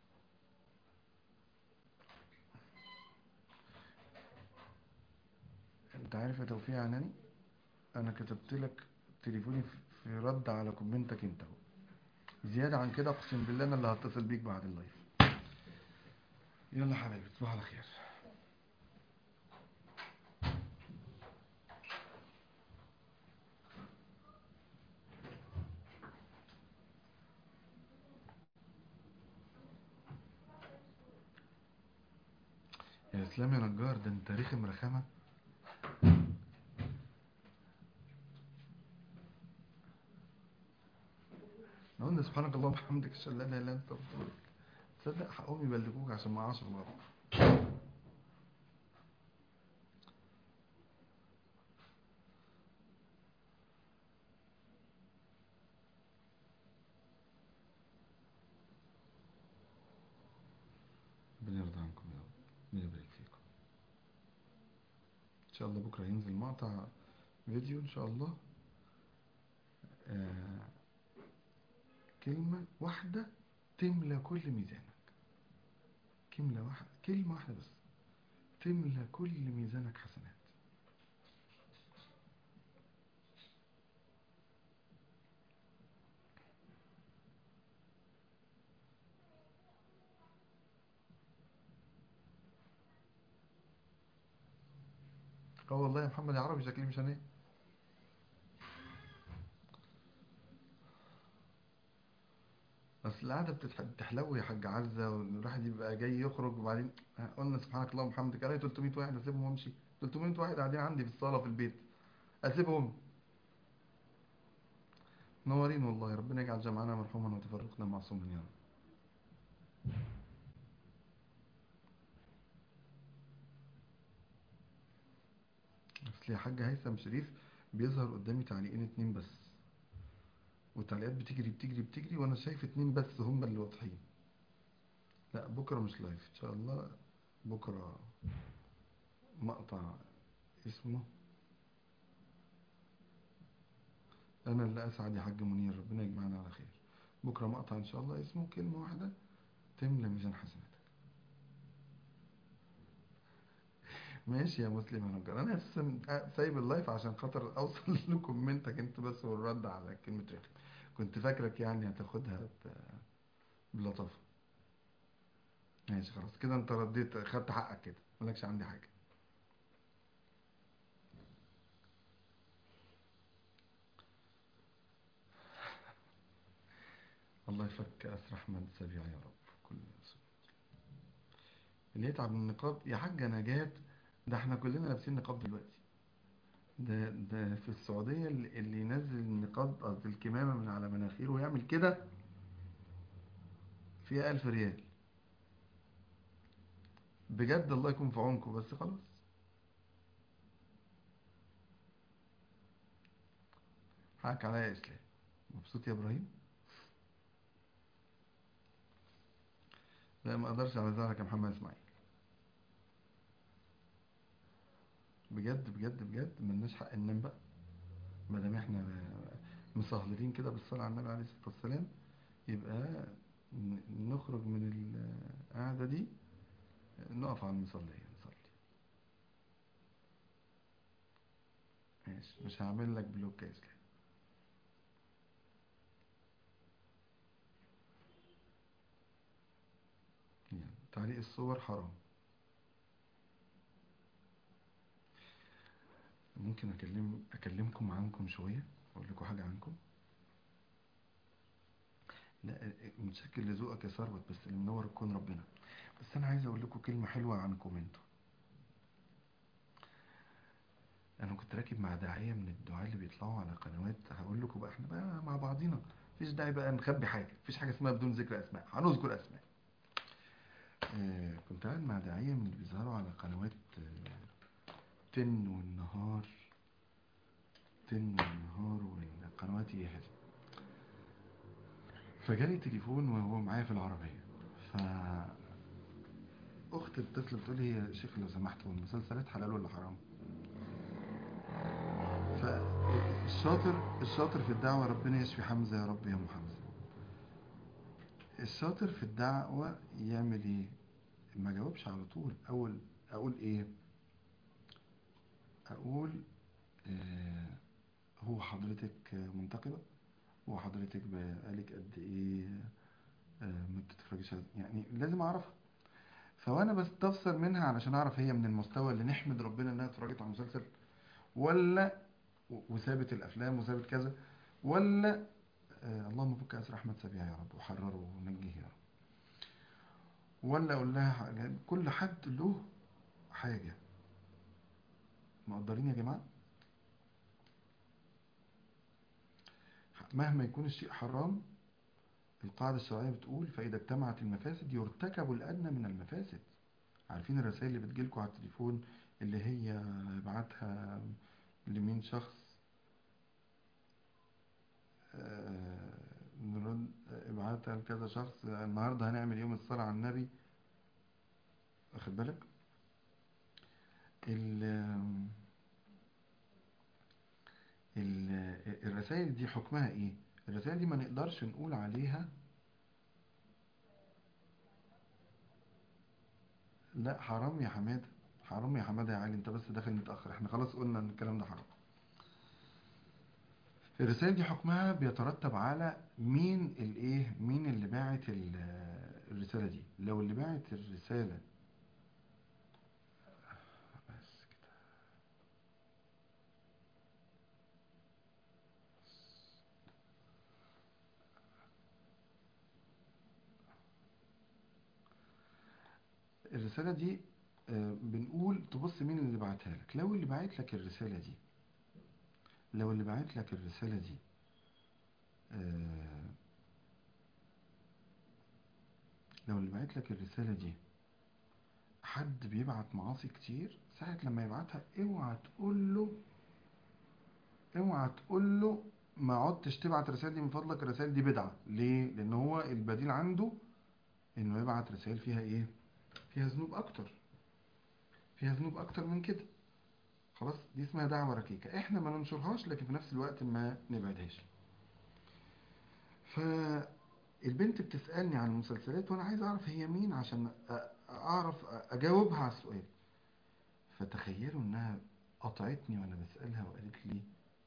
انت عارف يا توفيق عناني انا كتبت لك تليفوني في- في رد على كومنتك انت اهو زيادة عن كده اقسم بالله انا اللي هتصل بيك بعد اللايف يلا حبايبي تصبحوا على خير يا اسلام يا نجار ده انت رخم رخامه احنا قلنا سبحانك اللهم وبحمدك اشهد ان لا اله الا انت استغفرك تصدق حقهم يبلغوك عشان ما اعرفش غلط ربنا يرضى عنكم يا رب ربنا يبارك فيكم ان شاء الله بكره ينزل مقطع فيديو ان شاء الله آه كلمة واحدة تملى كل ميزانك كلمة واحدة كلمة واحدة بس تملى كل ميزانك حسنات اه والله يا محمد يا عربي شكلي مش هنام بس القعدة بتتح- بتحلو يا حاج عزة والواحد يبقى جاي يخرج وبعدين قلنا سبحانك اللهم وبحمدك الاقي 300 واحد اسيبهم وامشي 300 واحد قاعدين عندي في الصالة في البيت اسيبهم منورين والله ربنا يجعل جمعنا مرحوما وتفرقنا معصوما يا رب اصل يا حاج هيثم شريف بيظهر قدامي تعليقين اتنين بس والتعليقات بتجري بتجري بتجري وانا شايف اتنين بس هم اللي واضحين لا بكرة مش لايف ان شاء الله بكرة مقطع اسمه انا اللي اسعد يا حاج منير ربنا يجمعنا على خير بكرة مقطع ان شاء الله اسمه كلمة واحدة تملى ميزان حسناتك ماشي يا مسلم يا نجار انا اساسا سايب اللايف عشان خاطر اوصل لكومنتك انت بس والرد على كلمة رخم كنت فاكرك يعني هتاخدها ب- بلطافة ماشي خلاص كده انت رديت خدت حقك كده مالكش عندي حاجة الله يفك أسر أحمد سبيع يا رب كل أسر. اللي يتعب من النقاب يا حاجة نجاة ده احنا كلنا لابسين نقاب دلوقتي ده ده في السعودية اللي اللي ينزل النقاب قصدي الكمامة من على مناخيره ويعمل كده فيها ألف ريال بجد الله يكون في عونكم بس خلاص حقك عليا يا إسلام مبسوط يا إبراهيم لا ما أقدرش على ذلك يا محمد إسماعيل بجد بجد بجد ملناش حق ننام بقى ما دام احنا مسهلين كده بالصلاة على النبي عليه الصلاة والسلام يبقى ن- نخرج من القعدة دي نقف على المصلية نصلي ماشي مش هعمل لك بلوك يا اسلام يعني تعليق الصور حرام ممكن اكلم اكلمكم عنكم شوية اقول لكم حاجة عنكم لا متشكر لذوقك يا ثروت بس اللي منور الكون ربنا بس انا عايز اقول لكم كلمة حلوة عنكم انتوا انا كنت راكب مع داعية من الدعاة اللي بيطلعوا على قنوات هقول لكم بقى احنا بقى مع بعضينا مفيش داعي بقى نخبي حاجة مفيش حاجة اسمها بدون ذكر اسماء هنذكر اسماء آه كنت قاعد مع داعية من اللي بيظهروا على قنوات آه تن والنهار تن والنهار والقنوات يهل فجالي تليفون وهو معايا في العربية ف اختي اتصلت بتقول لي يا شيخ لو سمحت هو المسلسلات حلال ولا حرام فالشاطر الشاطر في الدعوة ربنا يشفي حمزة يا رب يا ام حمزة الشاطر في الدعوة يعمل ايه ما جاوبش على طول اول اقول ايه اقول آه هو حضرتك منتقبة هو حضرتك بقالك قد ايه آه ما بتتفرجش على- يعني لازم اعرفها فوانا بستفسر منها علشان اعرف هي من المستوى اللي نحمد ربنا انها اتفرجت على مسلسل ولا و- وسابت الافلام وسابت كذا ولا آه اللهم فك اسر احمد سبيع يا رب وحرره ونجيه يا رب ولا اقول لها حاجة كل حد له حاجة مقدرين يا جماعة مهما يكون الشيء حرام القاعدة الشرعية بتقول فإذا اجتمعت المفاسد يرتكب الأدنى من المفاسد عارفين الرسائل اللي بتجيلكوا على التليفون اللي هي بعتها لمين شخص آه، نرد ابعتها لكذا شخص النهارده هنعمل يوم الصلاة على النبي واخد بالك ال ال الرسائل دي حكمها ايه الرسائل دي ما نقدرش نقول عليها لا حرام يا حماده حرام يا حماده يا علي انت بس داخل متأخر احنا خلاص قلنا ان الكلام ده حرام الرسائل دي حكمها بيترتب على مين الايه مين اللي باعت ال- الرسالة دي لو اللي باعت الرسالة بس كده الرسالة دي آه، بنقول تبص مين اللي بعتها لك لو اللي بعت لك الرسالة دي لو اللي بعت لك الرسالة دي آه، لو اللي بعت لك الرسالة دي حد بيبعت معاصي كتير ساعة لما يبعتها اوعى تقول له اوعى تقول له ما عدتش تبعت الرسائل دي من فضلك الرسائل دي بدعة ليه لان هو البديل عنده انه يبعت رسائل فيها ايه فيها ذنوب اكتر فيها ذنوب اكتر من كده خلاص دي اسمها دعوة ركيكة احنا ما ننشرهاش لكن في نفس الوقت ما نبعدهاش فالبنت بتسألني عن المسلسلات وانا عايز اعرف هي مين عشان أ- اعرف اجاوبها على السؤال فتخيلوا انها قطعتني وانا بسألها وقالت لي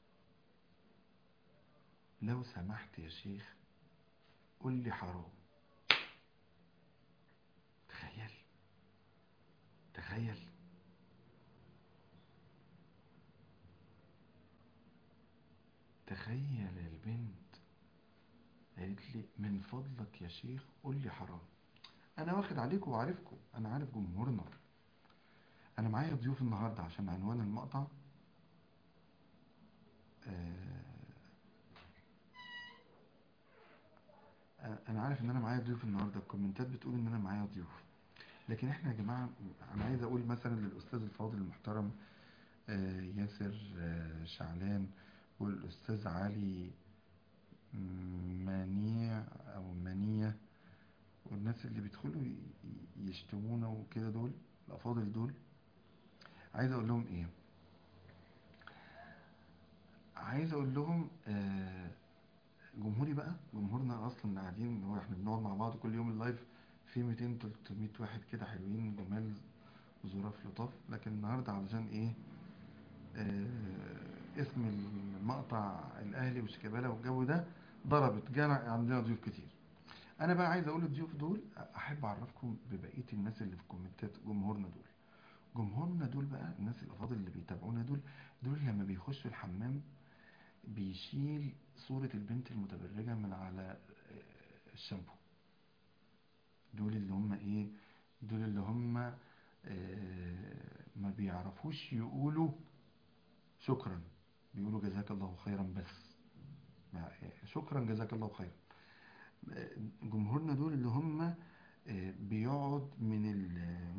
لو سمحت يا شيخ قول لي حرام تخيل تخيل تخيل البنت قالت لي من فضلك يا شيخ قول لي حرام انا واخد عليكم وعارفكم انا عارف جمهورنا انا معايا ضيوف النهارده عشان عنوان المقطع آه، انا عارف ان انا معايا ضيوف النهارده الكومنتات بتقول ان انا معايا ضيوف لكن احنا يا جماعه انا عايز اقول مثلا للاستاذ الفاضل المحترم آه، ياسر آه، شعلان والاستاذ علي منيع او منية والناس اللي بيدخلوا ي- ي- يشتمونا وكده دول الافاضل دول عايز اقول لهم ايه عايز اقول لهم آه، جمهوري بقى جمهورنا اصلا اللي قاعدين هو احنا بنقعد مع بعض كل يوم اللايف في 200 300 واحد كده حلوين جمال ظراف لطاف لكن النهارده علشان ايه آه اسم المقطع الاهلي وشيكابالا والجو ده ضربت جانا عندنا ضيوف كتير انا بقى عايز اقول الضيوف دول احب اعرفكم ببقيه الناس اللي في الكومنتات جمهورنا دول جمهورنا دول بقى الناس الافاضل اللي بيتابعونا دول دول لما بيخشوا الحمام بيشيل صورة البنت المتبرجة من على آه، الشامبو دول اللي هم ايه دول اللي هم آه، ما بيعرفوش يقولوا شكرا بيقولوا جزاك الله خيرا بس ما- شكرا جزاك الله خيرا آه، جمهورنا دول اللي هم آه، بيقعد من ال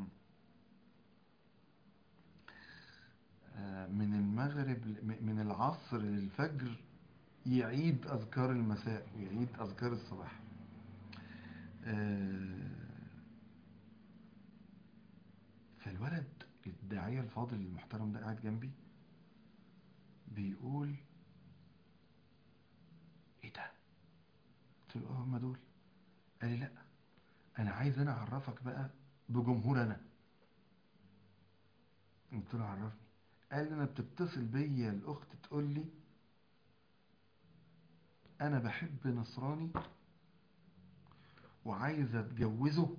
آه، من المغرب ل- من العصر للفجر يعيد أذكار المساء ويعيد أذكار الصباح آه، فالولد الداعية الفاضل المحترم ده قاعد جنبي بيقول ايه ده قلت له اه هم دول قال لي لا انا عايز انا اعرفك بقى بجمهور انا قلت له عرفني قال لي انا بتتصل بيا الاخت تقول لي انا بحب نصراني وعايزه اتجوزه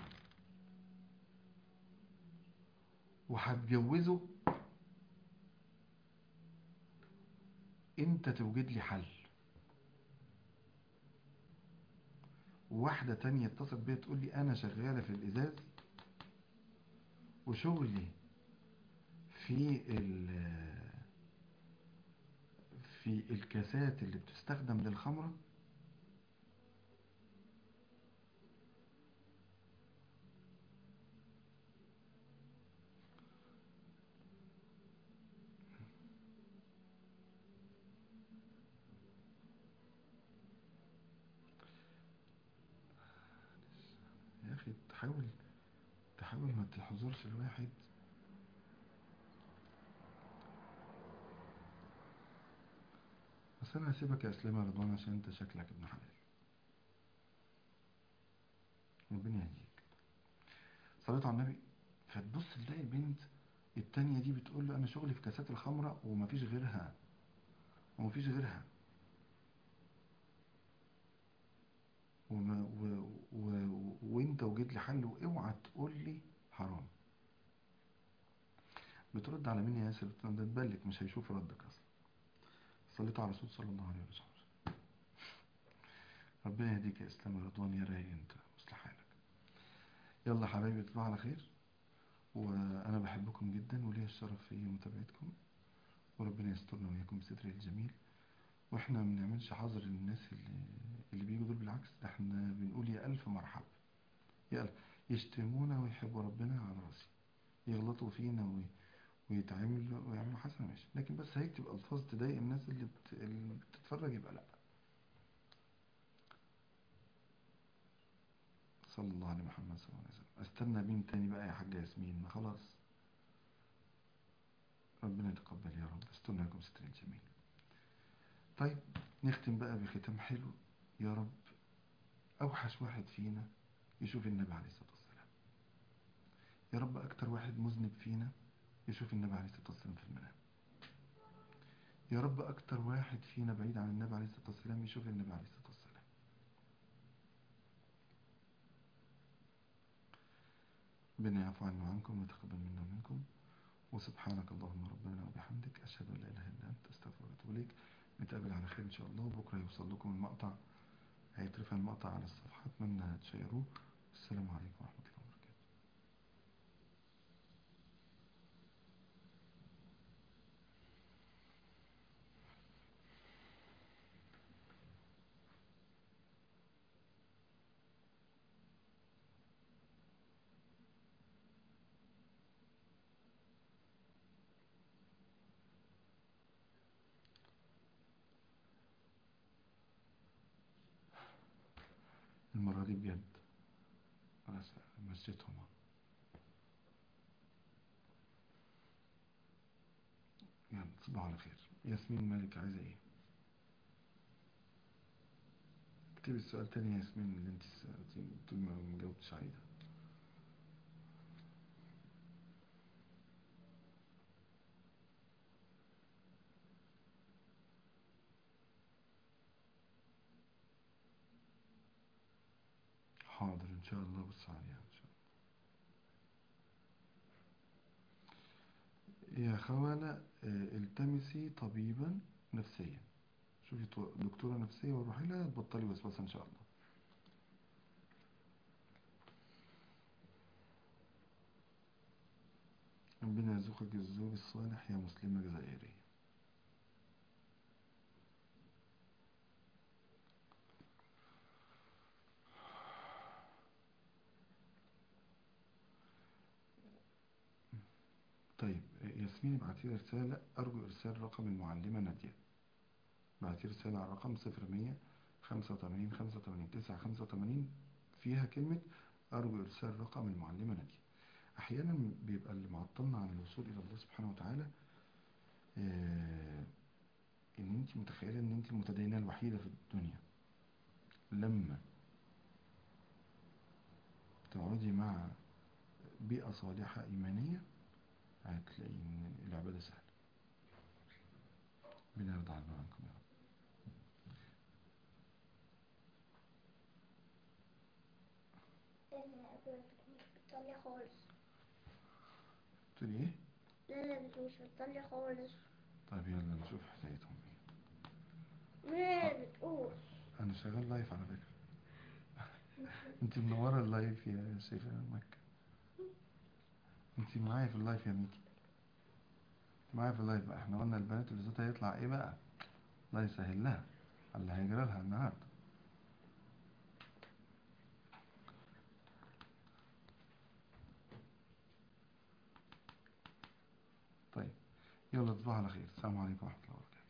وهتجوزه انت توجد لي حل وواحدة تانية اتصلت بيا تقول لي انا شغالة في الازاز وشغلي في ال في الكاسات اللي بتستخدم للخمرة يا اخي تحاول تحاول ما تحضرش الواحد بس انا هسيبك يا اسلام يا رضوان عشان انت شكلك ابن حلال ربنا يهديك صليت على النبي فتبص تلاقي البنت التانية دي بتقول له انا شغلي في كاسات الخمرة ومفيش غيرها ومفيش غيرها وما و و وانت وجيت لي حل واوعى تقول لي حرام بترد على مين يا ياسر قلت له ده تبلك مش هيشوف ردك اصلا صليت على الرسول صلى الله عليه وسلم ربنا يهديك يا اسلام يا رضوان يا رايق انت مصلح حالك يلا حبايبي تصبحوا على خير وانا بحبكم جدا وليا الشرف في متابعتكم وربنا يسترنا وياكم بستره الجميل واحنا ما بنعملش حظر للناس اللي اللي بيجوا دول بالعكس ده احنا بنقول يا الف مرحبا يا الف يشتمونا ويحبوا ربنا على راسي يغلطوا فينا وي... ويتعاملوا ويعملوا حسنة ماشي لكن بس هيكتب ألفاظ تضايق الناس اللي, بت... اللي بتتفرج يبقى لأ صلى الله على محمد صلى الله عليه وسلم استنى مين تاني بقى يا حاجة ياسمين ما خلاص ربنا يتقبل يا رب استنى لكم ستر الجميل طيب نختم بقى بختام حلو يا رب أوحش واحد فينا يشوف النبي عليه الصلاة والسلام يا رب أكتر واحد مذنب فينا يشوف النبي عليه الصلاة والسلام في المنام يا رب أكتر واحد فينا بعيد عن النبي عليه الصلاة والسلام يشوف النبي عليه الصلاة والسلام ربنا يعفو عنا وعنكم ويتقبل منا ومنكم وسبحانك اللهم ربنا وبحمدك أشهد أن لا إله إلا أنت أستغفرك وأتوب إليك نتقابل على خير إن شاء الله وبكرة يوصل لكم المقطع هيترفع المقطع على الصفحة أتمنى تشيروه السلام عليكم ورحمة الله وبركاته المرة دي بجد خلاص مشيتهم يلا تصبحوا على خير ياسمين مالك عايزة ايه اكتبي السؤال تاني يا ياسمين اللي انت سألتيني طول ما مجاوبتش عليه ده حاضر ان شاء الله بص عليها ان شاء الله يا خوالة آه، التمسي طبيبا نفسيا شوفي تو- دكتورة نفسية وروحي لها تبطلي وسوسة ان شاء الله ربنا يرزقك الزوج الصالح يا مسلمة جزائرية طيب ياسمين ابعتي لي رسالة أرجو إرسال رقم المعلمة نادية ابعتي رسالة على رقم صفر مية خمسة وتمانين خمسة وتمانين تسعة خمسة وتمانين فيها كلمة أرجو إرسال رقم المعلمة نادية أحيانا بيبقى اللي معطلنا عن الوصول إلى الله سبحانه وتعالى آه، إن أنت متخيلة إن أنت المتدينة الوحيدة في الدنيا لما تقعدي مع بيئة صالحة إيمانية هتلاقي إن العبادة سهلة ربنا يرضى عنا وعنكم يا رب مش بتطلع خالص تقولي إيه؟ لا لا مش بتطلع خالص طيب يلا نشوف حكايتهم إيه ما بتقول أنا شغال لايف على فكرة أنت منورة اللايف يا سيفة مكة أنت معايا في اللايف يا ميكي أنت معايا في اللايف بقى إحنا قلنا البنات اللي صوتها يطلع إيه بقى الله يسهل لها على اللي هيجرى لها النهاردة طيب يلا تصبحوا على خير السلام عليكم ورحمة الله وبركاته